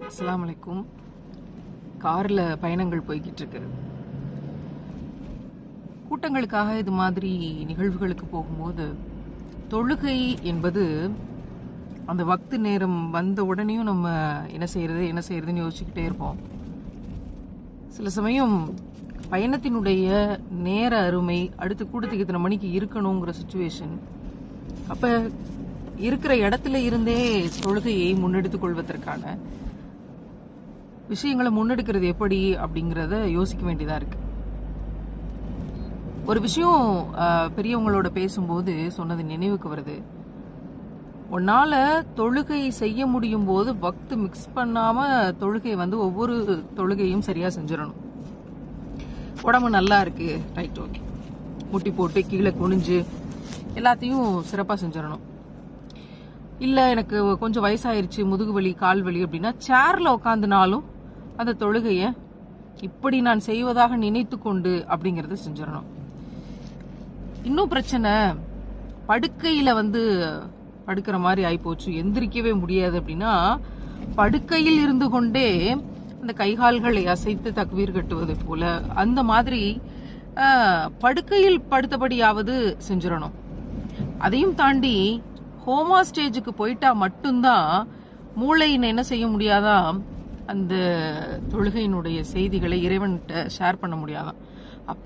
அஸ்ஸலாமு அலைக்கும் கார்ல பயணங்கள் போய்கிட்டு இருக்கு கூட்டங்களுக்காக இது மாதிரி நிகழ்வுகளுக்கு போகும்போது தொழுகை என்பது அந்த வக்து நேரம் வந்த உடனேயும் நம்ம என்ன செய்யறது என்ன செய்யறதுன்னு யோசிச்சுக்கிட்டே இருப்போம் சில சமயம் பயணத்தினுடைய நேர அருமை அடுத்த கூட்டத்துக்கு இத்தனை மணிக்கு இருக்கணுங்கிற சுச்சுவேஷன் அப்ப இருக்கிற இடத்துல இருந்தே தொழுகையை முன்னெடுத்துக் கொள்வதற்கான விஷயங்களை முன்னெடுக்கிறது எப்படி அப்படிங்கறத யோசிக்க வேண்டியதா இருக்கு ஒரு விஷயம் ஆஹ், பெரியவங்களோட பேசும்போது சொன்னது நினைவுக்கு வருது உன்னால தொழுகை செய்ய முடியும் போது வக்து மிக்ஸ் பண்ணாம தொழுகை வந்து ஒவ்வொரு தொழுகையும் சரியா செஞ்சிடணும் உடம்பு நல்லா இருக்கு ரைட் ஓகே முட்டி போட்டு கீழே குனிஞ்சு எல்லாத்தையும் சிறப்பா செஞ்சிடணும் இல்ல எனக்கு கொஞ்சம் வயசாயிருச்சு முதுகு வலி கால் வலி அப்படின்னா சேர்ல உட்காந்துனாலும் அந்த தொழுகைய இப்படி நான் செய்வதாக நினைத்து கொண்டு அப்படிங்கறத செஞ்சிடணும் இன்னும் பிரச்சனை படுக்கையில வந்து படுக்கிற மாதிரி ஆயிப்போச்சு எந்திரிக்கவே முடியாது அப்படின்னா படுக்கையில் இருந்து கொண்டே அந்த கைகால்களை அசைத்து தக்வீர் கட்டுவது போல அந்த மாதிரி ஆஹ், படுக்கையில் படுத்தபடியாவது செஞ்சிடணும் அதையும் தாண்டி ஹோமா ஸ்டேஜுக்கு போயிட்டா மட்டும்தான் மூளையின் என்ன செய்ய முடியாதா அந்த தொழுகையினுடைய செய்திகளை இறைவன்கிட்ட ஷேர் பண்ண முடியாதாம் அப்ப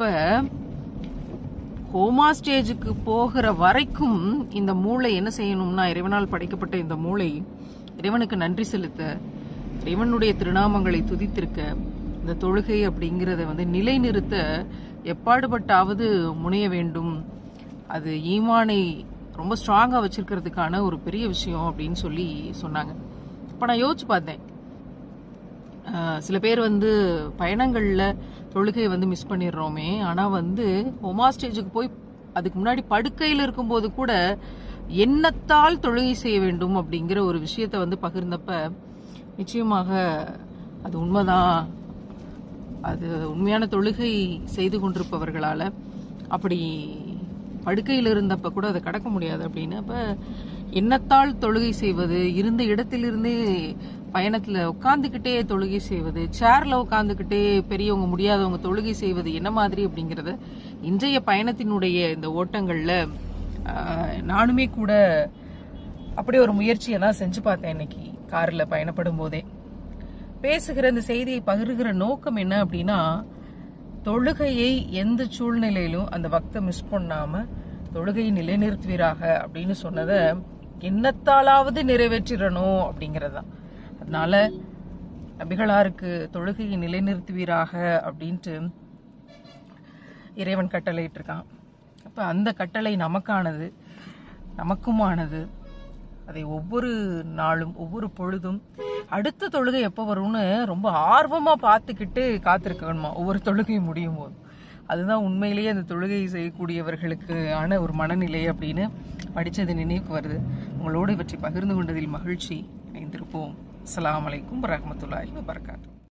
ஹோமா ஸ்டேஜுக்கு போகிற வரைக்கும் இந்த மூளை என்ன செய்யணும்னா இறைவனால் படைக்கப்பட்ட இந்த மூளை இறைவனுக்கு நன்றி செலுத்த இறைவனுடைய திருநாமங்களை துதித்திருக்க இந்த தொழுகை அப்படிங்கறத வந்து நிலைநிறுத்த எப்பாடுபட்டாவது முனைய வேண்டும் அது ஈமானை ரொம்ப ஸ்ட்ராங்கா வச்சிருக்கிறதுக்கான ஒரு பெரிய விஷயம் அப்படின்னு சொல்லி சொன்னாங்க இப்ப நான் யோசிச்சு பார்த்தேன் ஆஹ் சில பேர் வந்து பயணங்கள்ல தொழுகையை வந்து மிஸ் பண்ணிடுறோமே ஆனா வந்து ஒமா ஸ்டேஜுக்கு போய் அதுக்கு முன்னாடி படுக்கையில் இருக்கும்போது கூட எண்ணத்தால் தொழுகை செய்ய வேண்டும் அப்படிங்கிற ஒரு விஷயத்தை வந்து பகிர்ந்தப்ப நிச்சயமாக அது உண்மைதான் அது உண்மையான தொழுகை செய்து கொண்டிருப்பவர்களால அப்படி படுக்கையில் இருந்தப்ப கூட அதை கடக்க முடியாது அப்படின்னு அப்ப எண்ணத்தால் தொழுகை செய்வது இருந்த இடத்திலிருந்தே பயணத்துல உட்காந்துக்கிட்டே தொழுகை செய்வது சேர்ல உட்காந்துக்கிட்டே பெரியவங்க முடியாதவங்க தொழுகை செய்வது என்ன மாதிரி அப்படிங்கறத இன்றைய பயணத்தினுடைய இந்த ஓட்டங்கள்ல ஆஹ், நானுமே கூட அப்படி ஒரு முயற்சியை தான் செஞ்சு பார்த்தேன் இன்னைக்கு கார்ல பயணப்படும் போதே பேசுகிற இந்த செய்தியை பகிர்கிற நோக்கம் என்ன அப்படின்னா தொழுகையை எந்த சூழ்நிலையிலும் அந்த வக்த மிஸ் பண்ணாம தொழுகையை நிலைநிறுத்துவீராக அப்படின்னு சொன்னதை எண்ணத்தாலாவது நிறைவேற்றிடணும் அப்படிங்கறதுதான் அதனால நபிகளாருக்கு தொழுகையை நிலைநிறுத்துவீராக அப்படின்ட்டு இறைவன் கட்டளையிட்டு இருக்கான் அப்ப அந்த கட்டளை நமக்கானது நமக்குமானது அதை ஒவ்வொரு நாளும் ஒவ்வொரு பொழுதும் அடுத்த தொழுகை எப்போ வரும்னு ரொம்ப ஆர்வமா பார்த்துக்கிட்டு காத்திருக்கணுமா ஒவ்வொரு தொழுகையும் முடியும் போது அதுதான் உண்மையிலேயே அந்த தொழுகை செய்யக்கூடியவர்களுக்கு ஆன ஒரு மனநிலை அப்படின்னு படிச்சது நினைவுக்கு வருது உங்களோடு இவற்றை பகிர்ந்து கொண்டதில் மகிழ்ச்சி இணைந்திருப்போம் அஸ்ஸலாமு அலைக்கும் வரஹ்மத்துல்லாஹி வபரகாத்துஹு